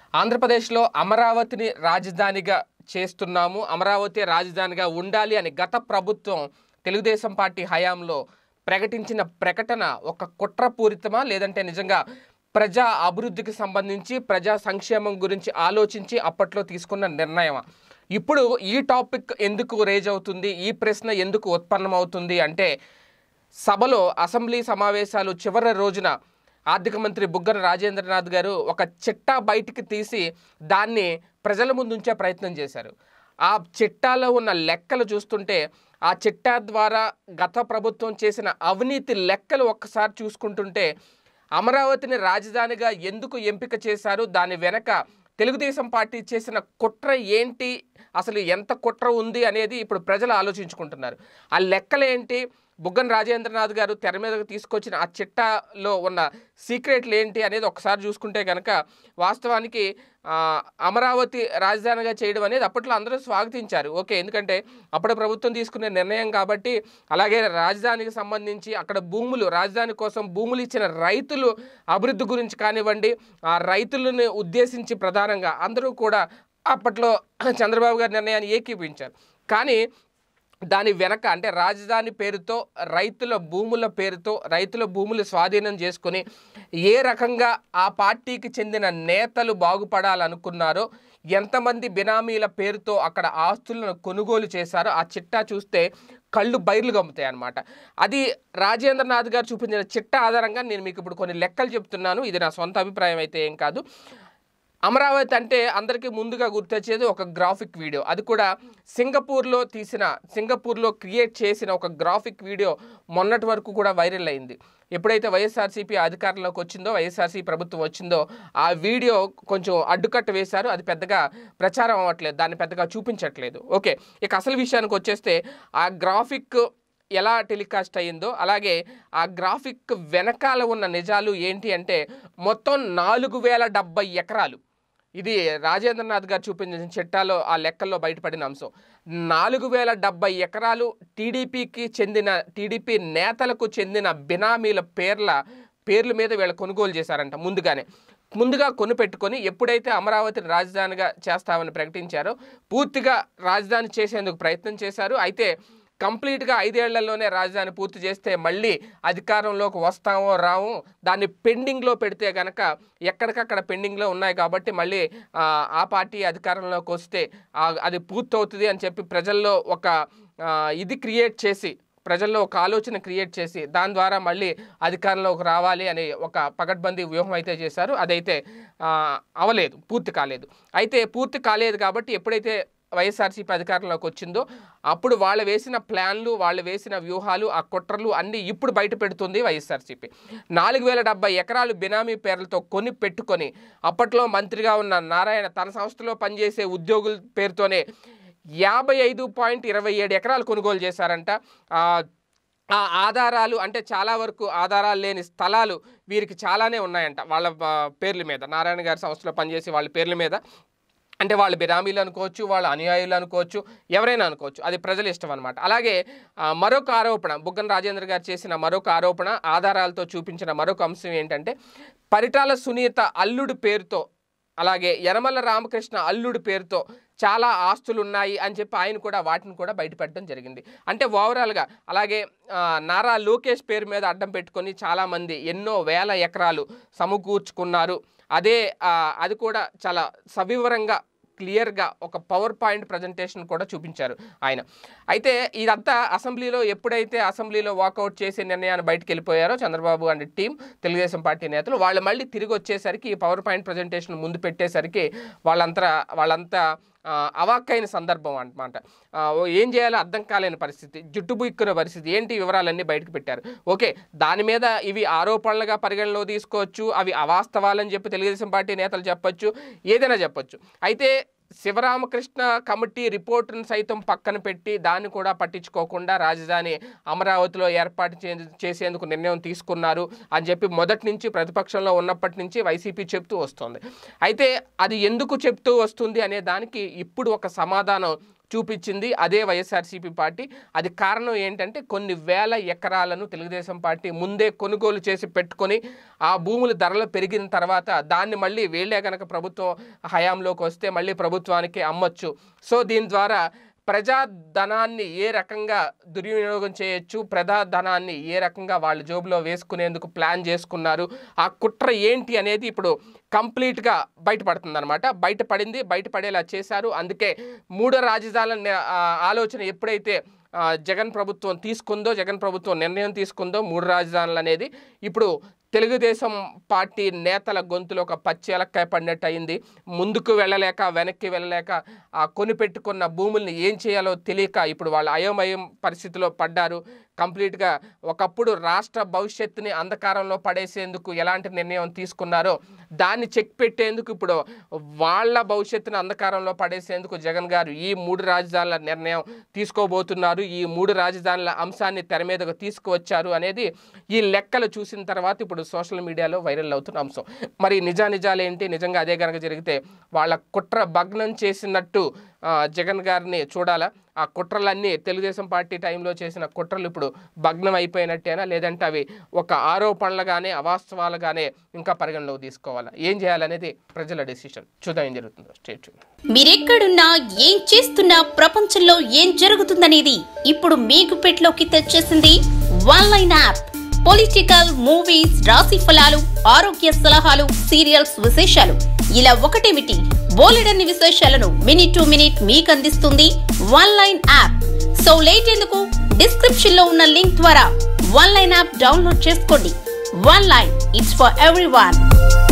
ఆంధ్రప్రదేశ్లో అమరావతిని రాజధానిగా చేస్తున్నాము అమరావతి రాజధానిగా ఉండాలి అని గత ప్రభుత్వం తెలుగుదేశం పార్టీ హయాంలో ప్రకటించిన ప్రకటన ఒక కుట్రపూరితమా లేదంటే నిజంగా ప్రజా అభివృద్ధికి సంబంధించి ప్రజా సంక్షేమం గురించి ఆలోచించి అప్పట్లో తీసుకున్న నిర్ణయమా ఇప్పుడు ఈ టాపిక్ ఎందుకు రేజ్ అవుతుంది ఈ ప్రశ్న ఎందుకు ఉత్పన్నమవుతుంది అంటే సభలో అసెంబ్లీ సమావేశాలు చివరి రోజున ఆర్థిక మంత్రి బుగ్గన రాజేంద్రనాథ్ గారు ఒక చిట్టా బయటికి తీసి దాన్ని ప్రజల ముందు ఉంచే ప్రయత్నం చేశారు ఆ చిట్టాలో ఉన్న లెక్కలు చూస్తుంటే ఆ చిట్టా ద్వారా గత ప్రభుత్వం చేసిన అవినీతి లెక్కలు ఒక్కసారి చూసుకుంటుంటే అమరావతిని రాజధానిగా ఎందుకు ఎంపిక చేశారు దాని వెనక తెలుగుదేశం పార్టీ చేసిన కుట్ర ఏంటి అసలు ఎంత కుట్ర ఉంది అనేది ఇప్పుడు ప్రజలు ఆలోచించుకుంటున్నారు ఆ లెక్కలేంటి బుగ్గన రాజేంద్రనాథ్ గారు తెర మీదకు తీసుకొచ్చిన ఆ చిట్టాలో ఉన్న సీక్రెట్లు ఏంటి అనేది ఒకసారి చూసుకుంటే కనుక వాస్తవానికి ఆ, అమరావతి రాజధానిగా చేయడం అనేది అప్పట్లో అందరూ స్వాగతించారు ఓకే ఎందుకంటే అప్పుడు ప్రభుత్వం తీసుకునే నిర్ణయం కాబట్టి అలాగే రాజధానికి సంబంధించి అక్కడ భూములు రాజధాని కోసం భూములు ఇచ్చిన రైతులు అభివృద్ధి గురించి కానివ్వండి ఆ రైతులను ఉద్దేశించి ప్రధానంగా అందరూ కూడా అప్పట్లో చంద్రబాబు గారి నిర్ణయాన్ని ఏకీపించారు కానీ దాని వెనక అంటే రాజధాని పేరుతో రైతుల భూముల పేరుతో రైతుల భూములు స్వాధీనం చేసుకొని ఏ రకంగా ఆ పార్టీకి చెందిన నేతలు బాగుపడాలనుకున్నారో ఎంతమంది బినామీల పేరుతో అక్కడ ఆస్తులను కొనుగోలు చేశారో ఆ చిట్టా చూస్తే కళ్ళు బయర్లు గమ్ముతాయి అన్నమాట అది రాజేంద్రనాథ్ గారు చూపించిన చిట్టా ఆధారంగా నేను మీకు ఇప్పుడు కొన్ని లెక్కలు చెప్తున్నాను ఇది నా సొంత అభిప్రాయం అయితే ఏం కాదు అమరావతి అంటే అందరికీ ముందుగా గుర్తొచ్చేది ఒక గ్రాఫిక్ వీడియో అది కూడా సింగపూర్లో తీసిన సింగపూర్లో క్రియేట్ చేసిన ఒక గ్రాఫిక్ వీడియో మొన్నటి వరకు కూడా వైరల్ అయింది ఎప్పుడైతే వైఎస్ఆర్సీపీ అధికారంలోకి వచ్చిందో వైఎస్ఆర్సీ ప్రభుత్వం వచ్చిందో ఆ వీడియో కొంచెం అడ్డుకట్ట వేశారు అది పెద్దగా ప్రచారం అవ్వట్లేదు దాన్ని పెద్దగా చూపించట్లేదు ఓకే ఇక అసలు విషయానికి వచ్చేస్తే ఆ గ్రాఫిక్ ఎలా టెలికాస్ట్ అయ్యిందో అలాగే ఆ గ్రాఫిక్ వెనకాల ఉన్న నిజాలు ఏంటి అంటే మొత్తం నాలుగు వేల డెబ్బై ఎకరాలు ఇది రాజేంద్రనాథ్ గారు చూపించిన చిట్టాలో ఆ లెక్కల్లో బయటపడిన అంశం నాలుగు వేల డెబ్బై ఎకరాలు టీడీపీకి చెందిన టీడీపీ నేతలకు చెందిన బినామీల పేర్ల పేర్ల మీద వీళ్ళు కొనుగోలు చేశారంట ముందుగానే ముందుగా కొనిపెట్టుకొని ఎప్పుడైతే అమరావతిని రాజధానిగా చేస్తామని ప్రకటించారో పూర్తిగా రాజధాని చేసేందుకు ప్రయత్నం చేశారు అయితే కంప్లీట్గా ఐదేళ్లలోనే రాజధాని పూర్తి చేస్తే మళ్ళీ అధికారంలోకి వస్తామో రాము దాన్ని పెండింగ్లో పెడితే కనుక ఎక్కడికక్కడ పెండింగ్లో ఉన్నాయి కాబట్టి మళ్ళీ ఆ, ఆ పార్టీ అధికారంలోకి వస్తే ఆ, అది పూర్తవుతుంది అని చెప్పి ప్రజల్లో ఒక ఆ, ఇది క్రియేట్ చేసి ప్రజల్లో ఒక ఆలోచన క్రియేట్ చేసి దాని ద్వారా మళ్ళీ అధికారంలోకి రావాలి అని ఒక పకడ్బందీ వ్యూహం అయితే చేశారు అదైతే ఆ, అవలేదు పూర్తి కాలేదు అయితే పూర్తి కాలేదు కాబట్టి ఎప్పుడైతే వైఎస్ఆర్సీపీ అధికారంలోకి వచ్చిందో అప్పుడు వాళ్ళు వేసిన ప్లాన్లు వాళ్ళు వేసిన వ్యూహాలు ఆ కుట్రలు అన్నీ ఇప్పుడు బయట పెడుతుంది వైఎస్ఆర్సీపీ నాలుగు వేల డెబ్బై ఎకరాలు బినామీ పేర్లతో కొని పెట్టుకొని అప్పట్లో మంత్రిగా ఉన్న నారాయణ తన సంస్థలో పనిచేసే ఉద్యోగుల పేరుతోనే యాభై ఐదు పాయింట్ ఇరవై ఏడు ఎకరాలు కొనుగోలు చేశారంట ఆ, ఆ ఆధారాలు అంటే చాలా వరకు ఆధారాలు లేని స్థలాలు వీరికి చాలానే ఉన్నాయంట వాళ్ళ ఆ, పేర్ల మీద నారాయణ గారి సంస్థలో పనిచేసే వాళ్ళ పేర్ల మీద అంటే వాళ్ళు బిరామీలు అనుకోవచ్చు వాళ్ళ అనుయాయులు అనుకోవచ్చు ఎవరైనా అనుకోవచ్చు అది ప్రజల ఇష్టం అనమాట అలాగే ఆ, మరొక ఆరోపణ బుగ్గన రాజేంద్ర గారు చేసిన మరొక ఆరోపణ ఆధారాలతో చూపించిన మరొక అంశం ఏంటంటే పరిటాల సునీత అల్లుడు పేరుతో అలాగే యనమల రామకృష్ణ అల్లుడి పేరుతో చాలా ఆస్తులు ఉన్నాయి అని చెప్పి ఆయన కూడా వాటిని కూడా బయటపెట్టడం జరిగింది అంటే ఓవరాల్గా అలాగే ఆ, నారా లోకేష్ పేరు మీద అడ్డం పెట్టుకొని చాలామంది ఎన్నో వేల ఎకరాలు సమకూర్చుకున్నారు అదే ఆ, అది కూడా చాలా సవివరంగా క్లియర్గా ఒక పవర్ పాయింట్ ప్రజెంటేషన్ కూడా చూపించారు ఆయన అయితే ఇదంతా అసెంబ్లీలో ఎప్పుడైతే అసెంబ్లీలో వాకౌట్ చేసే నిర్ణయాన్ని బయటకు వెళ్ళిపోయారో Chandrababu and team Telugu Desam party నేతలు వాళ్ళు మళ్ళీ తిరిగి వచ్చేసరికి ఈ పవర్ పాయింట్ ప్రజెంటేషన్ ముందు పెట్టేసరికి వాళ్ళంతా వాళ్ళంతా ఆ, అవాక్కైన సందర్భం అన్నమాట ఆ, ఓ ఏం చేయాలో అర్థం కాలేని పరిస్థితి జుట్టు బుక్కున్న పరిస్థితి ఏంటి ఈ వివరాలన్నీ బయటకు పెట్టారు ఓకే దాని మీద ఇవి ఆరోపణలుగా పరిగణలో తీసుకోవచ్చు అవి అవాస్తవాలని చెప్పి తెలుగుదేశం పార్టీ నేతలు చెప్పొచ్చు ఏదైనా చెప్పొచ్చు అయితే శివరామకృష్ణ కమిటీ రిపోర్టును సైతం పక్కన పెట్టి దాన్ని కూడా పట్టించుకోకుండా రాజధాని అమరావతిలో ఏర్పాటు చే- చేసేందుకు నిర్ణయం తీసుకున్నారు అని చెప్పి మొదటి నుంచి ప్రతిపక్షంలో ఉన్నప్పటి నుంచి వైసీపీ చెప్తూ వస్తుంది అయితే అది ఎందుకు చెప్తూ వస్తుంది అనే దానికి ఇప్పుడు ఒక సమాధానం చూపించింది అదే వైఎస్ఆర్సీపీ పార్టీ అది కారణం ఏంటంటే కొన్ని వేల ఎకరాలను తెలుగుదేశం పార్టీ ముందే కొనుగోలు చేసి పెట్టుకొని ఆ భూముల ధరలు పెరిగిన తర్వాత దాన్ని మళ్ళీ వీళ్ళే కనుక ప్రభుత్వం హయాంలోకి వస్తే మళ్ళీ ప్రభుత్వానికి అమ్మొచ్చు సో దీని ద్వారా ప్రజాధనాన్ని ఏ రకంగా దుర్వినియోగం చేయొచ్చు ప్రజాధనాన్ని ఏ రకంగా వాళ్ళ జోబులో వేసుకునేందుకు ప్లాన్ చేసుకున్నారు ఆ కుట్ర ఏంటి అనేది ఇప్పుడు కంప్లీట్గా బయటపడుతుంది అనమాట బయటపడింది బయటపడేలా చేశారు అందుకే మూడో రాజధానుల ఆ, ఆలోచన ఎప్పుడైతే ఆ, జగన్ ప్రభుత్వం తీసుకుందో జగన్ ప్రభుత్వం నిర్ణయం తీసుకుందో మూడు రాజధానులు అనేది ఇప్పుడు తెలుగుదేశం పార్టీ నేతల గొంతులో ఒక పచ్చి ఎలక్కాయ పడినట్టు అయింది ముందుకు వెళ్ళలేక వెనక్కి వెళ్ళలేక ఆ కొనిపెట్టుకున్న భూముల్ని ఏం చేయాలో తెలియక ఇప్పుడు వాళ్ళు అయోమయం పరిస్థితిలో పడ్డారు కంప్లీట్గా ఒకప్పుడు రాష్ట్ర భవిష్యత్తుని అంధకారంలో పడేసేందుకు ఎలాంటి నిర్ణయం తీసుకున్నారో దాన్ని చెక్ పెట్టేందుకు ఇప్పుడు వాళ్ళ భవిష్యత్తుని అంధకారంలో పడేసేందుకు జగన్ గారు ఈ మూడు రాజధానుల నిర్ణయం తీసుకోబోతున్నారు ఈ మూడు రాజధానుల అంశాన్ని తెర మీదకు తీసుకువచ్చారు అనేది ఈ లెక్కలు చూసిన తర్వాత ఇప్పుడు సోషల్ మీడియాలో వైరల్ అవుతున్న అంశం మరి నిజానిజాలు ఏంటి నిజంగా అదే కనుక జరిగితే వాళ్ళ కుట్ర భగ్నం చేసినట్టు ఆ, జగన్ గారిని చూడాలా ఆ కుట్రలన్నీ తెలుగుదేశం పార్టీ టైంలో చేసిన కుట్రలు ఇప్పుడు భగ్నం అయిపోయినట్టేనా లేదంటే అవి ఒక ఆరోపణలుగానే అవాస్తవాలుగానే ఇంకా పరిగణలోకి తీసుకోవాలా ఏం చేయాలనేది ప్రజల డెసిషన్ చూద్దాం ఏం జరుగుతుందో స్టేట్ మీరెక్కడున్నా ఏం చేస్తున్నా ప్రపంచంలో ఏం జరుగుతుందనేది ఇప్పుడు మీకు పెట్లోకి తెచ్చేసింది one line app political movies రాశి ఫలాలు ఆరోగ్య సలహాలు సీరియల్స్ విశేషాలు ఇలా ఒకటేమిటి బోలెడన్ని విశేషాలను మినిట్ టు మినిట్ మీకు అందిస్తుంది one line app so late ఎందుకు డిస్క్రిప్షన్ లో ఉన్న లింక్ ద్వారా వన్ లైన్ యాప్ డౌన్లోడ్ చేసుకోండి one line it's for every